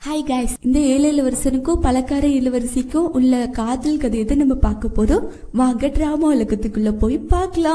hi guys இந்த ஏழு இளவரசனுக்கும் பலக்கார இளவரசிக்கும் உள்ள காதல் கதையை தான் நம்ம பார்க்க போறோம் வாங்க டிராமா உலகத்துக்குள்ள போய் பார்க்கலாம்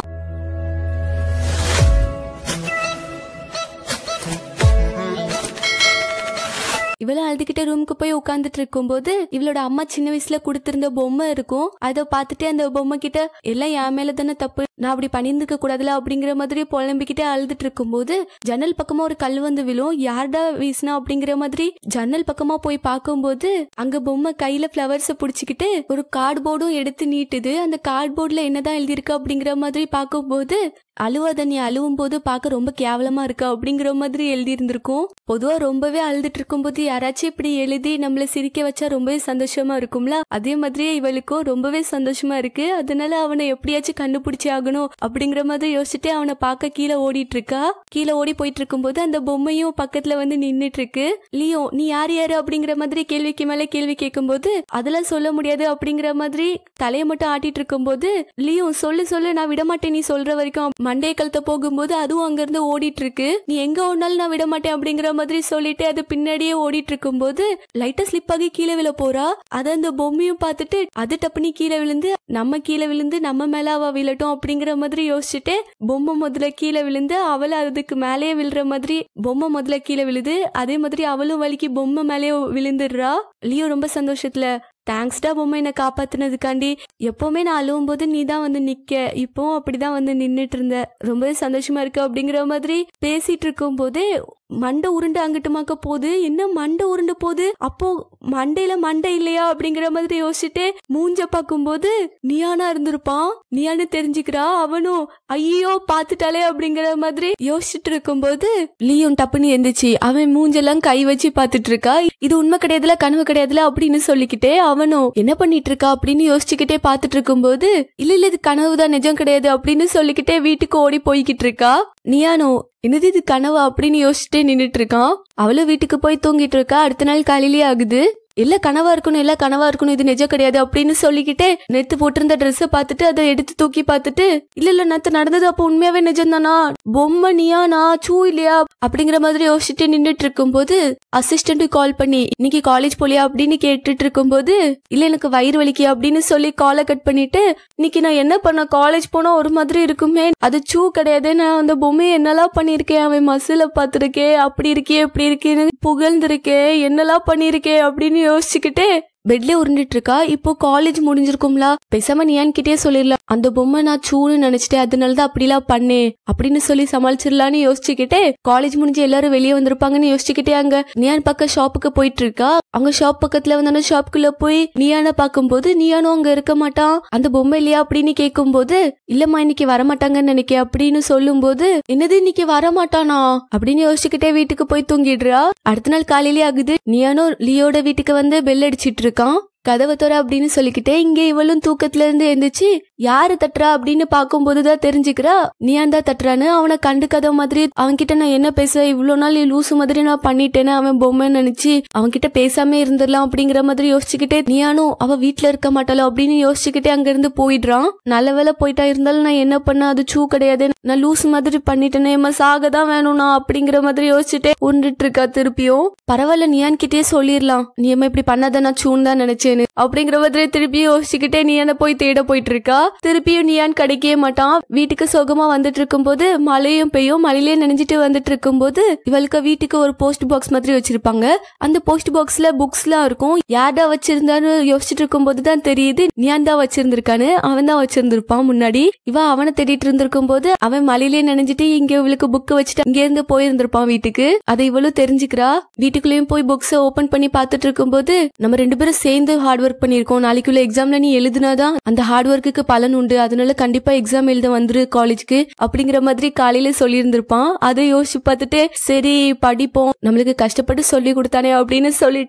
இவளும் அழுதுகிட்ட ரூமுக்கு போய் உட்காந்துட்டு இருக்கும்போது இவளோட அம்மா சின்ன வயசுல கொடுத்திருந்த பொம்மை இருக்கும் அதை பார்த்துட்டு அந்த பொம்மை கிட்ட எல்லாம் என் மேல தானே தப்பு நான் அப்படி பண்ணியிருந்துக்க கூடாதுல அப்படிங்கிற மாதிரி புலம்பிக்கிட்டே அழுதுட்டு இருக்கும்போது ஜன்னல் பக்கமா ஒரு கல் வந்து விழும் யார்டா வீசினா அப்படிங்கிற மாதிரி ஜன்னல் பக்கமா போய் பார்க்கும்போது அங்க பொம்மை கையில பிளவர்ஸ புடிச்சுக்கிட்டு ஒரு கார்ட்போர்டும் எடுத்து நீட்டுது அந்த கார்ட்போர்ட்ல என்னதான் எழுதியிருக்கு அப்படிங்கிற மாதிரி பார்க்கும்போது அழுவாத நீ அழுவும் போது பார்க்க ரொம்ப கேவலமா இருக்கா அப்படிங்கிற மாதிரி எழுதி இருந்திருக்கும் பொதுவா ரொம்பவே அழுதுட்டு இருக்கும்போது யாராச்சும் இப்படி எழுதி நம்மள சிரிக்க வச்சா ரொம்பவே சந்தோஷமா இருக்கும்ல அதே மாதிரியே இவளுக்கும் ரொம்பவே சந்தோஷமா இருக்கு அதனால அவனை எப்படியாச்சும் கண்டுபிடிச்சி ஆகணும் அப்படிங்கிற மாதிரி யோசிச்சுட்டு அவனை பார்க்க கீழே ஓடிட்டு இருக்கா கீழே ஓடி போயிட்டு இருக்கும்போது அந்த பொம்மையும் பக்கத்துல வந்து நின்னுட்டு இருக்கு லியோ நீ யார் யாரு அப்படிங்கிற மாதிரி கேள்விக்கு மேல கேள்வி கேட்கும்போது அதெல்லாம் சொல்ல முடியாது அப்படிங்கிற மாதிரி தலையை மட்டும் ஆட்டிட்டு இருக்கும்போது லியோ சொல்லு சொல்லு நான் விட மாட்டேன் நீ சொல்ற வரைக்கும் மண்டே கழுத்த போகும்போது அதுவும் அங்க இருந்து ஓடிட்டு இருக்கு நீ எங்க ஓடினாலும் நான் விட மாட்டேன் அப்படிங்கிற மாதிரி சொல்லிட்டு அது பின்னாடியே ஓடிட்டு இருக்கும்போது லைட்டா ஸ்லிப் ஆகி கீழே விழ போறா அத அந்த பொம்மையும் பார்த்துட்டு அது டப்புனி கீழே விழுந்து நம்ம கீழே விழுந்து நம்ம மேல அவ விழட்டும் அப்படிங்கிற மாதிரி யோசிச்சுட்டு பொம்மை முதல்ல கீழே விழுந்து அவளை அதுக்கு மேலேயே விழுற மாதிரி பொம்மை முதல்ல கீழே விழுது அதே மாதிரி அவளும் வலிக்கு பொம்மை மேலேயே விழுந்துடுறா லியோ ரொம்ப சந்தோஷத்துல தேங்க்ஸ்டா பொம்மை என்னை காப்பாத்துனதுக்காண்டி எப்பவுமே நான் அழுவும் போது நீ தான் வந்து நிக்க இப்பவும் அப்படிதான் வந்து நின்னுட்டு இருந்த ரொம்பவே சந்தோஷமா இருக்கு அப்படிங்கிற மாதிரி பேசிட்டு இருக்கும் போதே மண்டை உருண்டு அங்கிட்டுமாக்க போகுது என்ன மண்டை உருண்டு போகுது அப்போ மண்டையில மண்டை இல்லையா அப்படிங்கிற மாதிரி யோசிச்சுட்டு மூஞ்ச பார்க்கும்போது நியானா இருந்திருப்பான் நியான்னு தெரிஞ்சுக்கிறா அவனும் ஐயோ பாத்துட்டாலே அப்படிங்கிற மாதிரி யோசிச்சுட்டு இருக்கும்போது லீயும் டப்புன்னு எந்திரிச்சு அவன் மூஞ்செல்லாம் கை வச்சு பாத்துட்டு இருக்கா இது உண்மை கிடையாதுல கனவு கிடையாதுல அப்படின்னு சொல்லிக்கிட்டே அவனும் என்ன பண்ணிட்டு இருக்கா அப்படின்னு யோசிச்சுக்கிட்டே பாத்துட்டு இருக்கும்போது இல்ல இல்ல இது கனவுதான் நிஜம் கிடையாது அப்படின்னு சொல்லிக்கிட்டே வீட்டுக்கு ஓடி போய்கிட்டு இருக்கா நியானோ என்னது இது கனவா அப்படின்னு யோசிச்சுட்டே நின்னுட்டு இருக்கான் அவளும் வீட்டுக்கு போய் தூங்கிட்டு இருக்கா அடுத்த நாள் காலையிலேயே ஆகுது இல்ல கனவா இருக்கணும் இல்ல கனவா இருக்கணும் இது நிஜம் கிடையாது அப்படின்னு சொல்லிக்கிட்டே நேத்து போட்டிருந்த ட்ரெஸ்ஸை பார்த்துட்டு அதை எடுத்து தூக்கி பார்த்துட்டு இல்ல இல்ல நேத்து நடந்தது அப்போ உண்மையாவே நிஜம் தானா பொம்மை நீயானா சூ இல்லையா அப்படிங்கிற மாதிரி யோசிச்சுட்டு நின்றுட்டு இருக்கும்போது அசிஸ்டன்ட் கால் பண்ணி இன்னைக்கு காலேஜ் போலியா அப்படின்னு கேட்டுட்டு இருக்கும்போது இல்ல எனக்கு வயிறு வலிக்கு அப்படின்னு சொல்லி காலை கட் பண்ணிட்டு இன்னைக்கு நான் என்ன பண்ண காலேஜ் போனா ஒரு மாதிரி இருக்குமே அது சூ கிடையாது நான் அந்த பொம்மையை என்னெல்லாம் பண்ணிருக்கேன் அவன் மசில பார்த்திருக்கேன் அப்படி இருக்கே இப்படி இருக்கேன்னு புகழ்ந்திருக்கேன் என்னெல்லாம் பண்ணிருக்கேன் அப்படின்னு யோசிச்சுக்கிட்டே பெட்ல உருண்டுட்டு இருக்கா இப்போ காலேஜ் முடிஞ்சிருக்கும்ல பேசாம நீ கிட்டே சொல்லிடலாம் அந்த பொம்மை நான் சூன்னு நினைச்சிட்டேன் அதனாலதான் அப்படிலாம் பண்ணேன் அப்படின்னு சொல்லி சமாளிச்சிடலான்னு யோசிச்சுக்கிட்டே காலேஜ் முடிஞ்சு எல்லாரும் வெளியே வந்திருப்பாங்கன்னு யோசிச்சுக்கிட்டே அங்க நியான் பக்கம் ஷாப்புக்கு போயிட்டு இருக்கா அங்க ஷாப் பக்கத்துல வந்து அந்த ஷாப்புக்குள்ள போய் நியானை பார்க்கும்போது நியானும் அங்க இருக்க மாட்டான் அந்த பொம்மை இல்லையா அப்படின்னு கேட்கும்போது இல்லம்மா இன்னைக்கு வரமாட்டாங்கன்னு நினைக்க அப்படின்னு சொல்லும்போது என்னது இன்னைக்கு வரமாட்டானா அப்படின்னு யோசிச்சுக்கிட்டே வீட்டுக்கு போய் தூங்கிடுறா அடுத்த நாள் காலையிலே ஆகுது நியானும் லியோட வீட்டுக்கு வந்து பெல் அடிச்சிட்டு இருக்கான் கதவை தோற அப்படின்னு சொல்லிக்கிட்டே இங்க இவளும் தூக்கத்துல இருந்து எந்திரிச்சு யாரு தட்டுறா அப்படின்னு பார்க்கும்போதுதான் தெரிஞ்சுக்கிறா நீயான் தான் தட்டுறான்னு அவனை கண்டுக்காத மாதிரி அவன்கிட்ட நான் என்ன பேச இவ்வளவு நாள் நீ லூசு மாதிரி நான் பண்ணிட்டேன்னு அவன் பொம்மைன்னு நினைச்சு அவன்கிட்ட பேசாம இருந்துடலாம் அப்படிங்கிற மாதிரி யோசிச்சுக்கிட்டே நீயானும் அவ வீட்டுல இருக்க மாட்டாளோ அப்படின்னு யோசிச்சுக்கிட்டே அங்க இருந்து போயிடுறான் நல்ல வேலை போயிட்டா இருந்தாலும் நான் என்ன பண்ண அது சூ கிடையாது நான் லூஸ் மாதிரி பண்ணிட்டேனே ஏமா சாக தான் வேணும்னா அப்படிங்கிற மாதிரி யோசிச்சுட்டே உண்டுட்டு இருக்கா திருப்பியும் பரவாயில்ல நியான் கிட்டே சொல்லிடலாம் நீ ஏமா இப்படி பண்ணாத நான் சூன் தான் நினைச்சேன்னு அப்படிங்கிற மாதிரி திருப்பியும் யோசிச்சுக்கிட்டே நீயான போய் தேட போயிட்டு இருக்கா திருப்பியும் நீயான் கிடைக்கவே மாட்டான் வீட்டுக்கு சுகமா வந்துட்டு இருக்கும்போது மழையும் பெய்யும் மழையிலே நினைஞ்சிட்டு வந்துட்டு இருக்கும்போது இவளுக்கு வீட்டுக்கு ஒரு போஸ்ட் பாக்ஸ் மாதிரி வச்சிருப்பாங்க அந்த போஸ்ட் பாக்ஸ்ல புக்ஸ் எல்லாம் இருக்கும் யார்டா வச்சிருந்தான்னு யோசிச்சுட்டு இருக்கும்போது தான் தெரியுது நியான் தான் வச்சிருந்திருக்கான்னு அவன் தான் வச்சிருந்திருப்பான் முன்னாடி இவ அவனை தேடிட்டு இருந்திருக்கும் போது அவன் மலையிலே நினைஞ்சிட்டு இங்க இவளுக்கு புக் வச்சுட்டு இங்க இருந்து போயிருந்திருப்பான் வீட்டுக்கு அதை இவளும் தெரிஞ்சுக்கிறா வீட்டுக்குள்ளேயும் போய் புக்ஸ் ஓபன் பண்ணி பார்த்துட்டு இருக்கும்போது நம்ம ரெண்டு பேரும் சேர்ந்து ஹார்ட் ஒர்க் பண்ணிருக்கோம் நாளைக்குள்ள எக்ஸாம்ல நீ எழுதுனாதான் அந்த ஹார்ட் ஒர்க்குக்கு பலன் உண்டு அதனால கண்டிப்பா எக்ஸாம் எழுத வந்துரு காலேஜ்க்கு அப்படிங்கிற மாதிரி காலையில சொல்லியிருந்திருப்பான் அதை யோசிச்சு பார்த்துட்டு சரி படிப்போம் நம்மளுக்கு கஷ்டப்பட்டு சொல்லி கொடுத்தானே அப்படின்னு சொல்லிட்டு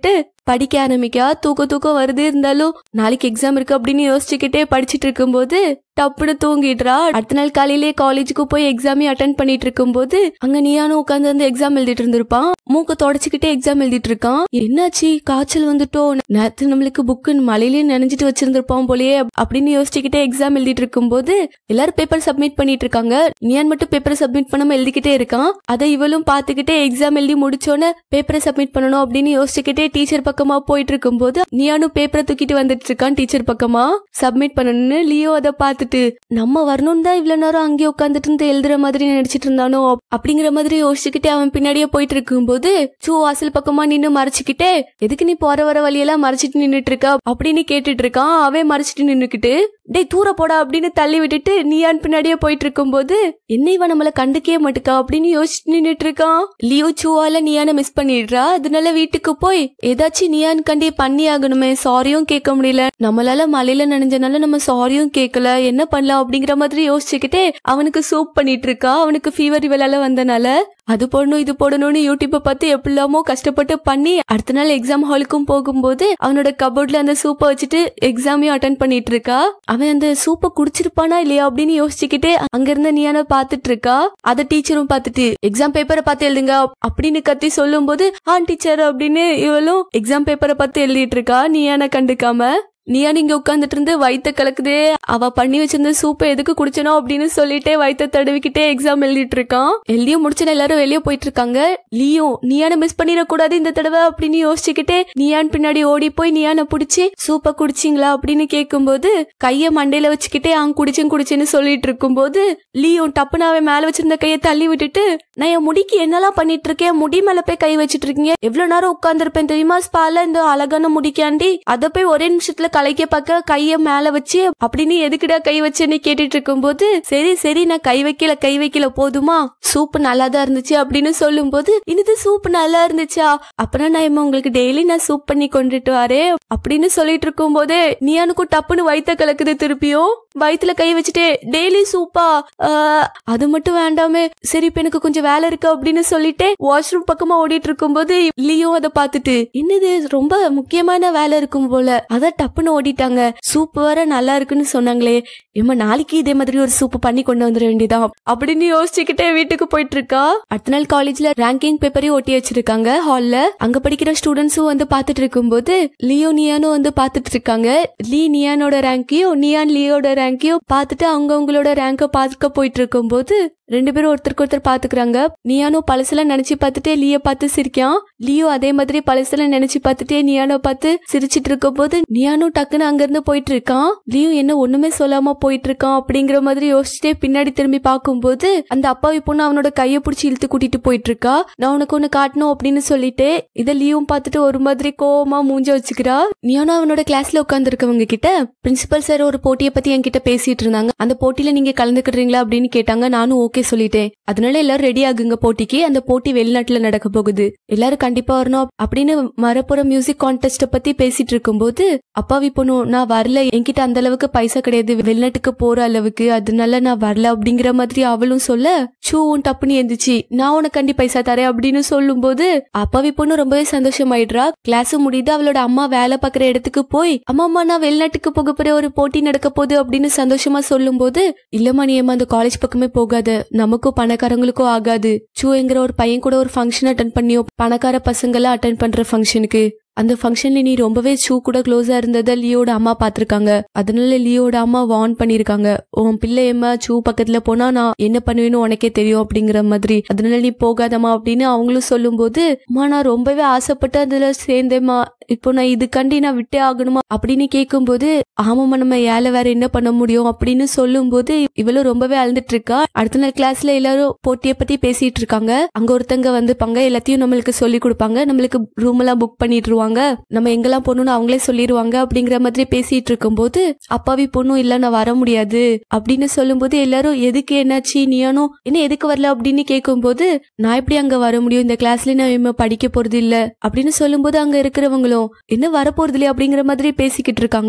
படிக்க ஆரம்பிக்கா தூக்கம் தூக்கம் வருது இருந்தாலும் நாளைக்கு எக்ஸாம் இருக்கு அப்படின்னு யோசிச்சுக்கிட்டே படிச்சிட்டு இருக்கும்போது டப்புன்னு தூங்கிடுறா அடுத்த நாள் காலையிலேயே காலேஜுக்கு போய் எக்ஸாமே அட்டன் பண்ணிட்டு இருக்கும்போது அங்க நீயானும் உட்காந்து வந்து எக்ஸாம் எழுதிட்டு இருந்திருப்பான் மூக்க தொடச்சிக்கிட்டே எக்ஸாம் எழுதிட்டு இருக்கான் என்னாச்சு காய்ச்சல் வந்துட்டோ நேத்து நம்மளுக்கு புக்கு மழையிலேயே நினைஞ்சிட்டு வச்சிருந்திருப்பான் போலயே அப்படின்னு யோசிச்சுக்கிட்டே எக்ஸாம் எழுதிட்டு இருக்கும்போது எல்லாரும் பேப்பர் சப்மிட் பண்ணிட்டு இருக்காங்க நியான் மட்டும் பேப்பரை சப்மிட் பண்ணாம எழுதிக்கிட்டே இருக்கான் அதை இவளும் பாத்துக்கிட்டே எக்ஸாம் எழுதி முடிச்சோன்னே பேப்பரை சப்மிட் பண்ணணும் அப்படின்னு யோசிச்சுக்கிட்டே டீச்சர் பக்கமா போயிட்டு இருக்கும்போது நியானும் பேப்பரை தூக்கிட்டு வந்துட்டு இருக்கான் டீச்சர் பக்கமா சப்மிட் பண்ணணும்னு லியோ அதை பார்த்துட்டு நம்ம வரணும் தான் இவ்வளவு நேரம் அங்கேயே உட்காந்துட்டு இருந்து எழுதுற மாதிரி நினைச்சிட்டு இருந்தானோ அப்படிங்கிற மாதிரி யோசிச்சுக்கிட்டே அவன் பின்னாடியே போயிட்டு இருக்கும்போது சூ வாசல் பக்கமா நின்னு மறைச்சுக்கிட்டே எதுக்கு நீ போற வர வழியெல்லாம் மறைச்சிட்டு நின்னுட்டு இருக்க அப்படின்னு கேட்டுட்டு இருக்கான் அவன் மறைச்சிட்டு நின்னுக்கிட்டு டேய் தூர போடா அப்படின்னு தள்ளி விட்டுட்டு நீயான் பின்னாடியே போயிட்டு இருக்கும்போது என்ன இவன் நம்மள கண்டுக்கவே மாட்டுக்கா அப்படின்னு யோசிச்சு நின்னுட்டு இருக்கான் லியோ சூவால நீயான மிஸ் பண்ணிடுறா அதனால வீட்டுக்கு போய் ஏதாச்சும் நீயான் கண்டி பண்ணி ஆகணுமே சாரியும் கேட்க முடியல நம்மளால மலையில நனைஞ்சனால நம்ம சாரியும் கேட்கல என்ன பண்ணலாம் அப்படிங்கிற மாதிரி யோசிச்சுக்கிட்டே அவனுக்கு சூப் பண்ணிட்டு இருக்கா அவனுக்கு ஃபீவர் இவளால வந்தனால அது போடணும் இது போடணும்னு யூடியூப்பை பார்த்து எப்படிலாமோ கஷ்டப்பட்டு பண்ணி அடுத்த நாள் எக்ஸாம் ஹாலுக்கும் போகும்போது அவனோட கபோர்ட்ல அந்த சூப்பை வச்சுட்டு எக்ஸாமையும் அட்டன் பண்ணிட்டு இருக்கா அவன் அந்த சூப்பை குடிச்சிருப்பானா இல்லையா அப்படின்னு யோசிச்சுக்கிட்டே அங்க இருந்த நீயான பாத்துட்டு இருக்கா அத டீச்சரும் பார்த்துட்டு எக்ஸாம் பேப்பரை பார்த்து எழுதுங்க அப்படின்னு கத்தி சொல்லும் போது ஆ டீச்சர் அப்படின்னு இவளும் எக்ஸாம் பேப்பரை பார்த்து எழுதிட்டு இருக்கா நீயான கண்டுக்காம நீயா நீங்க உட்காந்துட்டு இருந்து வயித்த கலக்குதே அவ பண்ணி வச்சிருந்த சூப்பை எதுக்கு குடிச்சனோ அப்படின்னு சொல்லிட்டே வயித்த தடவிக்கிட்டே எக்ஸாம் எழுதிட்டு இருக்கான் எழுதியும் முடிச்சுன எல்லாரும் வெளியே போயிட்டு இருக்காங்க நீயும் நீயான மிஸ் பண்ணிடக்கூடாது இந்த தடவை அப்படின்னு யோசிச்சுக்கிட்டே நீயான் பின்னாடி ஓடி போய் நீயான புடிச்சு சூப்பை குடிச்சிங்களா அப்படின்னு கேட்கும்போது கைய மண்டையில வச்சுக்கிட்டே அங்க குடிச்சும் குடிச்சுன்னு சொல்லிட்டு இருக்கும்போது லீயும் டப்புன்னு அவன் மேல வச்சிருந்த கையை தள்ளி விட்டுட்டு நான் என் முடிக்கு என்னெல்லாம் பண்ணிட்டு இருக்கேன் முடி மேல போய் கை வச்சிட்டு இருக்கீங்க எவ்வளவு நேரம் உட்கார்ந்துருப்பேன் தெரியுமா ஸ்பால இந்த அழகான முடிக்காண்டி அதை போய் ஒரே நிமிஷத்துல கலைக்க பார்க்க கைய மேல வச்சு அப்படின்னு எதுக்குடா கை வச்சேன்னு கேட்டுட்டு இருக்கும்போது சரி சரி நான் கை வைக்கல கை வைக்கல போதுமா சூப் நல்லா தான் இருந்துச்சு அப்படின்னு சொல்லும்போது இது சூப் நல்லா இருந்துச்சா அப்புறம் நான் இம்மா உங்களுக்கு டெய்லி நான் சூப் பண்ணி கொண்டுட்டு வரேன் அப்படின்னு சொல்லிட்டு இருக்கும் போதே நீயானுக்கும் டப்புன்னு வயித்த கலக்குது திருப்பியும் வயித்துல கை வச்சுட்டே டெய்லி சூப்பா ஆஹ், அது மட்டும் வேண்டாமே சரி இப்ப எனக்கு கொஞ்சம் வேலை இருக்கு அப்படின்னு சொல்லிட்டு வாஷ்ரூம் பக்கமா ஓடிட்டு இருக்கும்போது லியோ அதை பார்த்துட்டு என்னது ரொம்ப முக்கியமான வேலை இருக்கும் போல அதான் டப்புன்னு ஓடிட்டாங்க சூப் வேற நல்லா இருக்குன்னு சொன்னாங்களே ஏமா நாளைக்கு இதே மாதிரி ஒரு சூப் பண்ணி கொண்டு வந்துட வேண்டியதான் அப்படின்னு யோசிச்சுக்கிட்டே வீட்டுக்கு போயிட்டு இருக்கா அடுத்த நாள் காலேஜ்ல ரேங்கிங் பேப்பரையும் ஒட்டி வச்சிருக்காங்க ஹால்ல அங்க படிக்கிற ஸ்டூடெண்ட்ஸும் வந்து பாத்துட்டு இருக்கும்போது லியோ நியானும் வந்து பாத்துட்டு இருக்காங்க லீ நியானோட ரேங்கையும் நியான் லியோட ரேங்கையும் பார்த்துட்டு அவங்கவங்களோட ரேங்கை பார்க்க போயிட்டு இருக்கும்போது ரெண்டு பேரும் ஒருத்தருக்கு ஒருத்தர் பாத்துக்கிறாங்க நியானோ பழசெல்லாம் நினைச்சு பார்த்துட்டே லியோ பார்த்து சிரிக்கான் லியோ அதே மாதிரி பழசெல்லாம் நினைச்சு பார்த்துட்டே நியானோ பார்த்து சிரிச்சிட்டு இருக்கும் போது நியானோ டக்குன்னு அங்க இருந்து போயிட்டு இருக்கான் லியோ என்ன ஒண்ணுமே சொல்லாம போயிட்டு இருக்கான் அப்படிங்கிற மாதிரி யோசிச்சுட்டே பின்னாடி திரும்பி பார்க்கும்போது அந்த அப்பாவி பொண்ணு அவனோட கையை பிடிச்சி இழுத்து கூட்டிட்டு போயிட்டு இருக்கா நான் உனக்கு ஒண்ணு காட்டணும் அப்படின்னு சொல்லிட்டு இதை லியோவும் பார்த்துட்டு ஒரு மாதிரி கோவமா மூஞ்ச வச்சுக்கிறா நியானோ அவனோட கிளாஸ்ல உட்காந்துருக்கவங்க கிட்ட பிரின்சிபல் சார் ஒரு போட்டியை பத்தி என்கிட்ட பேசிட்டு இருந்தாங்க அந்த போட்டியில நீங்க கலந்துக்கிறீங்களா அப்படின்னு கேட்டாங்க நானும் ஓகே சொல்லிட்டேன் அதனால எல்லாரும் ரெடி ஆகுங்க போட்டிக்கு அந்த போட்டி வெளிநாட்டுல நடக்க போகுது எல்லாரும் கண்டிப்பா வரணும் அப்படின்னு மரப்புற மியூசிக் கான்டெஸ்ட பத்தி பேசிட்டு இருக்கும்போது அப்பாவி பொண்ணு நான் வரல என்கிட்ட அந்த அளவுக்கு பைசா கிடையாது வெளிநாட்டுக்கு போற அளவுக்கு அதனால நான் வரல அப்படிங்கிற மாதிரி அவளும் சொல்ல சூவும் டப்புன்னு எந்திரிச்சு நான் உனக்கு கண்டி பைசா தரேன் அப்படின்னு சொல்லும்போது அப்பாவி பொண்ணு ரொம்பவே சந்தோஷமாயிடுறா கிளாஸ் முடியுது அவளோட அம்மா வேலை பார்க்குற இடத்துக்கு போய் அம்மா அம்மா நான் வெளிநாட்டுக்கு போக போற ஒரு போட்டி நடக்க போகுது அப்படின்னு சந்தோஷமா சொல்லும்போது இல்லம்மா நீ ஏம்மா அந்த காலேஜ் பக்கமே போகாத நமக்கும் பணக்காரங்களுக்கும் ஆகாது சூங்கிற ஒரு பையன் கூட ஒரு ஃபங்க்ஷன் அட்டன் பண்ணியோ பணக்கார பசங்க எல்லாம் அட்டன் பண்ற ஃபங்க்ஷனுக்கு அந்த ஃபங்க்ஷன்ல நீ ரொம்பவே ஷூ கூட க்ளோஸா இருந்ததை லியோட அம்மா பாத்திருக்காங்க அதனால லியோட அம்மா வார்ன் பண்ணிருக்காங்க உன் பிள்ளை அம்மா ஷூ பக்கத்துல போனா நான் என்ன பண்ணுவேன்னு உனக்கே தெரியும் அப்படிங்கிற மாதிரி அதனால நீ போகாதம்மா அப்படின்னு அவங்களும் சொல்லும்போது அம்மா நான் ரொம்பவே ஆசைப்பட்டு அதுல சேர்ந்தேம்மா இப்போ நான் இதுக்காண்டி நான் விட்டே ஆகணுமா அப்படின்னு கேட்கும்போது ஆமாம்மா நம்ம ஏழை வேற என்ன பண்ண முடியும் அப்படின்னு சொல்லும்போது இவளும் ரொம்பவே அழுந்துட்டு இருக்கா அடுத்த நாள் கிளாஸ்ல எல்லாரும் போட்டியை பத்தி பேசிட்டு இருக்காங்க அங்க ஒருத்தங்க வந்துப்பாங்க எல்லாத்தையும் நம்மளுக்கு சொல்லி கொடுப்பாங்க நம்மளுக்கு ரூம் எல்லாம் புக் பண்ணிட்டுருவாங்க நம்ம எங்கெல்லாம் போகணும்னு அவங்களே சொல்லிடுவாங்க அப்படிங்கிற மாதிரி பேசிட்டு இருக்கும்போது அப்பாவி பொண்ணும் இல்ல நான் வர முடியாது அப்படின்னு சொல்லும்போது எல்லாரும் எதுக்கு என்னாச்சு நீயானும் என்ன எதுக்கு வரல அப்படின்னு கேட்கும்போது நான் எப்படி அங்க வர முடியும் இந்த கிளாஸ்ல நான் இனிமே படிக்க போறது இல்ல அப்படின்னு சொல்லும்போது அங்க இருக்கிறவங்களும் என்ன வர போறது இல்லையா அப்படிங்கிற மாதிரி பேசிக்கிட்டு இருக்காங்க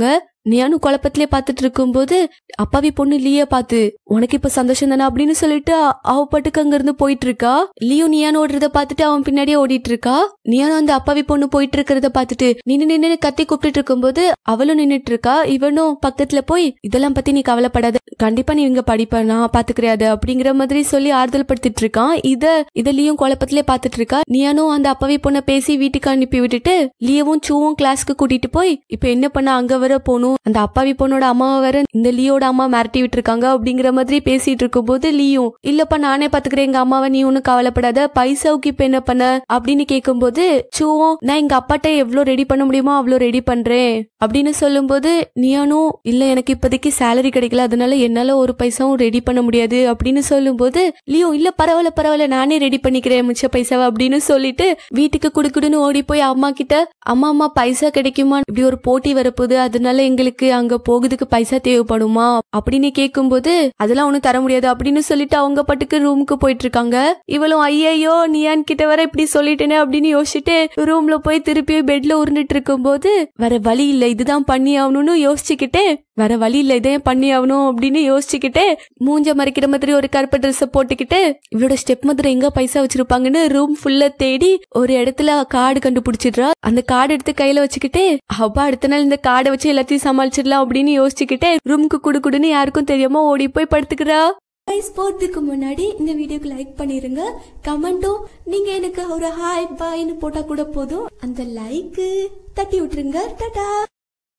நியானும் குழப்பத்திலே பார்த்துட்டு இருக்கும்போது அப்பாவி பொண்ணு லிய பார்த்து உனக்கு இப்ப சந்தோஷம் தானே அப்படின்னு சொல்லிட்டு அ- அவ பாட்டுக்கு அங்க இருந்து போயிட்டு இருக்கா லியோ நியான் ஓடுறத பார்த்துட்டு அவன் பின்னாடியே ஓடிட்டு இருக்கா நியானும் அந்த அப்பாவி பொண்ணு போயிட்டு இருக்கிறத பார்த்துட்டு நின்னு நின்னு கத்தி கூப்பிட்டு இருக்கும்போது அவளும் நின்னுட்டு இருக்கா இவனும் பக்கத்துல போய் இதெல்லாம் பத்தி நீ கவலைப்படாத கண்டிப்பா நீ இங்க படிப்ப நான் பாத்துக்கிறேன் அப்படிங்கிற மாதிரி சொல்லி ஆறுதல் படுத்திட்டு இருக்கான் இத இத லியும் குழப்பத்திலே பார்த்துட்டு இருக்கா நியானும் அந்த அப்பாவி பொண்ணை பேசி வீட்டுக்கு அனுப்பி விட்டுட்டு லியோவும் சூவும் கிளாஸ்க்கு கூட்டிட்டு போய் இப்ப என்ன பண்ண அங்க வர போகணும் அந்த அப்பாவி பொண்ணோட அம்மாவை வேற இந்த லியோட அம்மா மிரட்டி விட்டுருக்காங்க அப்படிங்கிற மாதிரி பேசிட்டு இருக்கும்போது லியும் இல்லப்பா நானே பாத்துக்கிறேன் எங்க அம்மாவை நீ ஒன்னும் கவலைப்படாத பைசாவுக்கு இப்ப என்ன பண்ண அப்படின்னு கேட்கும்போது சூவும் நான் எங்க அப்பாட்ட எவ்வளவு ரெடி பண்ண முடியுமோ அவ்வளவு ரெடி பண்றேன் அப்படின்னு சொல்லும்போது நியானும் இல்ல எனக்கு இப்போதைக்கு சேலரி கிடைக்கல அதனால என்னால ஒரு பைசாவும் ரெடி பண்ண முடியாது அப்படின்னு சொல்லும்போது லியோ இல்ல பரவாயில்ல பரவாயில்ல நானே ரெடி பண்ணிக்கிறேன் மிச்ச பைசாவை அப்படின்னு சொல்லிட்டு வீட்டுக்கு குடுக்குடுன்னு ஓடி போய் அம்மா கிட்ட அம்மா அம்மா பைசா கிடைக்குமா இப்படி ஒரு போட்டி வரப்போகுது அதனால எங்களுக்கு அங்க போகுதுக்கு பைசா தேவைப்படுமா அப்படின்னு கேட்கும்போது அதெல்லாம் ஒண்ணும் தர முடியாது அப்படின்னு சொல்லிட்டு அவங்க பாட்டுக்கு ரூமுக்கு போயிட்டு இருக்காங்க இவளும் ஐயையோ நியான் கிட்ட வர இப்படி சொல்லிட்டேனே அப்படின்னு யோசிச்சுட்டு ரூம்ல போய் திருப்பி பெட்ல உருண்டுட்டு இருக்கும்போது வேற வழி இல்ல இதுதான் பண்ணி ஆகணும்னு யோசிச்சுக்கிட்டே வேற வழி இல்ல இதே பண்ணி ஆகணும் அப்படின்னு யோசிச்சுக்கிட்டே மூஞ்ச மறைக்கிற மாதிரி ஒரு கருப்பு ட்ரெஸ் போட்டுக்கிட்டு இவளோட ஸ்டெப் மதர் எங்க பைசா வச்சிருப்பாங்கன்னு ரூம் ஃபுல்லா தேடி ஒரு இடத்துல கார்டு கண்டுபிடிச்சிடுறா அந்த கார்டு எடுத்து கையில வச்சுக்கிட்டு அப்பா அடுத்த நாள் இந்த கார்டை வச்சு எல்லாத்தையும் சமாளிச்சிடலாம் அப்படின்னு யோசிச்சுக்கிட்டே ரூமுக்கு குடு குடுன்னு யாருக்கும் தெரியாம ஓடி போய் படுத்துக்கிறா கைஸ் போறதுக்கு முன்னாடி இந்த வீடியோக்கு லைக் பண்ணிருங்க கமெண்ட்டும் நீங்க எனக்கு ஒரு ஹாய் பாய்னு போட்டா கூட போதும் அந்த லைக் தட்டி விட்டுருங்க டாடா